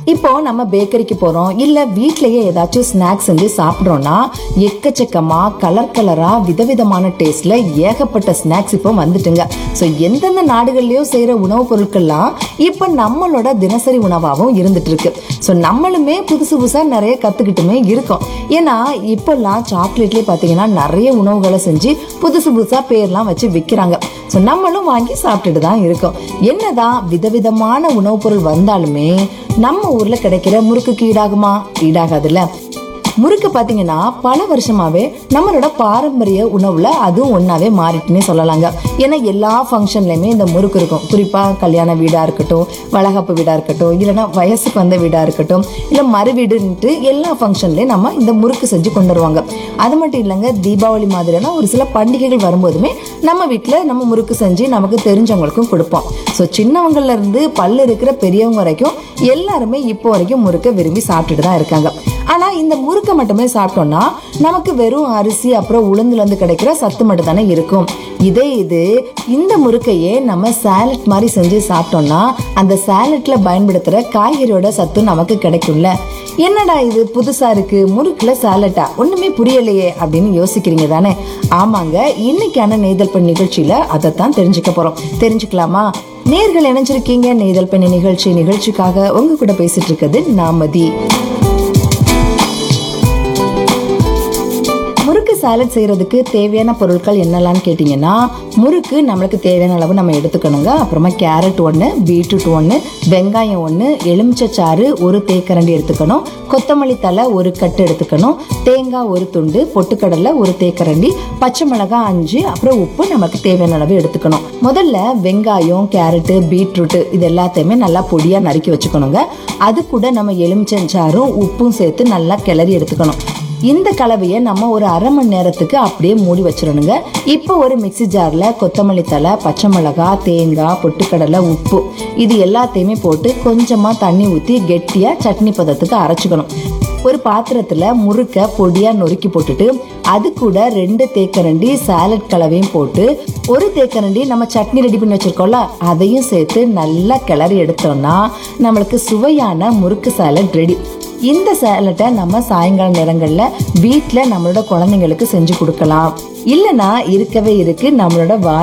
இப்போ நம்ம பேக்கரிக்கு போறோம் இல்ல வீட்லயே ஏதாச்சும் ஸ்நாக்ஸ் செஞ்சு சாப்பிடுறோம்னா எக்கச்சக்கமா கலர் கலரா விதவிதமான டேஸ்ட்ல ஏகப்பட்ட ஸ்நாக்ஸ் இப்போ வந்துட்டுங்க ஸோ எந்தெந்த நாடுகள்லயோ செய்யற உணவுப் பொருட்கள்லாம் இப்போ நம்மளோட தினசரி உணவாகவும் இருந்துட்டு இருக்கு ஸோ நம்மளுமே புதுசு புதுசா நிறைய கத்துக்கிட்டுமே இருக்கோம் ஏன்னா இப்பெல்லாம் சாக்லேட்லயே பாத்தீங்கன்னா நிறைய உணவுகளை செஞ்சு புதுசு புதுசா பேர்லாம் வச்சு விற்கிறாங்க ஸோ நம்மளும் வாங்கி சாப்பிட்டுட்டு தான் இருக்கோம் என்னதான் விதவிதமான உணவுப் பொருள் வந்தாலுமே நம்ம ஊர்ல கிடைக்கிற முறுக்குக்கு ஈடாகுமா ஈடாகாதுல்ல முறுக்கு பாத்தீங்கன்னா பல வருஷமாவே நம்மளோட பாரம்பரிய உணவுல அதுவும் ஒன்னாவே மாறிட்டுனே சொல்லலாங்க ஏன்னா எல்லா ஃபங்க்ஷன்லயுமே இந்த முறுக்கு இருக்கும் குறிப்பா கல்யாண வீடா இருக்கட்டும் வளகாப்பு வீடா இருக்கட்டும் இல்லைன்னா வயசுக்கு வந்த வீடா இருக்கட்டும் இல்ல மறு வீடுன்ட்டு எல்லா ஃபங்க்ஷன்லயும் நம்ம இந்த முறுக்கு செஞ்சு கொண்டு வருவாங்க அது மட்டும் இல்லைங்க தீபாவளி மாதிரியான ஒரு சில பண்டிகைகள் வரும்போதுமே நம்ம வீட்டில் நம்ம முறுக்கு செஞ்சு நமக்கு தெரிஞ்சவங்களுக்கும் கொடுப்போம் ஸோ சின்னவங்கள்ல இருந்து பல்லு இருக்கிற பெரியவங்க வரைக்கும் எல்லாருமே இப்போ வரைக்கும் முறுக்கை விரும்பி சாப்பிட்டுட்டு தான் இருக்காங்க ஆனா இந்த முறுக்கை மட்டுமே சாப்பிட்டோம்னா நமக்கு வெறும் அரிசி அப்புறம் உளுந்துல இருந்து கிடைக்கிற சத்து மட்டும் தானே இருக்கும் இதே இது இந்த முறுக்கையே நம்ம சாலட் மாதிரி செஞ்சு சாப்பிட்டோம்னா அந்த சாலட்ல பயன்படுத்துற காய்கறியோட சத்து நமக்கு கிடைக்கும்ல என்னடா இது புதுசா இருக்கு முறுக்குல சாலட்டா ஒண்ணுமே புரியலையே அப்படின்னு யோசிக்கிறீங்க தானே ஆமாங்க இன்னைக்கான நெய்தல் பெண் நிகழ்ச்சியில அதைத்தான் தெரிஞ்சுக்க போறோம் தெரிஞ்சுக்கலாமா நேர்கள் இணைஞ்சிருக்கீங்க நெய்தல் பெண் நிகழ்ச்சி நிகழ்ச்சிக்காக உங்க கூட பேசிட்டு இருக்குது நாமதி முறுக்கு சாலட் செய்யறதுக்கு தேவையான பொருட்கள் என்னெல்லாம் கேட்டிங்கன்னா முறுக்கு நம்மளுக்கு தேவையான அளவு நம்ம எடுத்துக்கணுங்க அப்புறமா கேரட் ஒன்று பீட்ரூட் ஒன்று வெங்காயம் ஒன்று எலுமிச்சைச்சாறு ஒரு தேக்கரண்டி எடுத்துக்கணும் கொத்தமல்லி தலை ஒரு கட்டு எடுத்துக்கணும் தேங்காய் ஒரு துண்டு பொட்டுக்கடலை ஒரு தேக்கரண்டி பச்சை மிளகாய் அஞ்சு அப்புறம் உப்பு நமக்கு தேவையான அளவு எடுத்துக்கணும் முதல்ல வெங்காயம் கேரட்டு பீட்ரூட் இது எல்லாத்தையுமே நல்லா பொடியாக நறுக்கி வச்சுக்கணுங்க அது கூட நம்ம எலுமிச்சஞ்சாரும் உப்பும் சேர்த்து நல்லா கிளறி எடுத்துக்கணும் இந்த கலவையை நம்ம ஒரு அரை மணி நேரத்துக்கு அப்படியே மூடி வச்சிடணுங்க இப்போ ஒரு மிக்ஸி ஜார்ல கொத்தமல்லி தலை பச்சை மிளகாய் தேங்காய் பொட்டுக்கடலை உப்பு இது எல்லாத்தையுமே போட்டு கொஞ்சமா தண்ணி ஊற்றி கெட்டியா சட்னி பதத்துக்கு அரைச்சுக்கணும் ஒரு பாத்திரத்துல முறுக்க பொடியா நொறுக்கி போட்டுட்டு அது கூட ரெண்டு தேக்கரண்டி சாலட் கலவையும் போட்டு ஒரு தேக்கரண்டி நம்ம சட்னி ரெடி பண்ணி வச்சிருக்கோம்ல அதையும் சேர்த்து நல்லா கிளறி எடுத்தோம்னா நம்மளுக்கு சுவையான முறுக்கு சாலட் ரெடி இந்த சேலட்டை நம்ம சாயங்கால நேரங்கள்ல வீட்ல நம்மளோட குழந்தைங்களுக்கு செஞ்சு கொடுக்கலாம் இல்லனா இருக்கவே இருக்கு நம்மளோட வார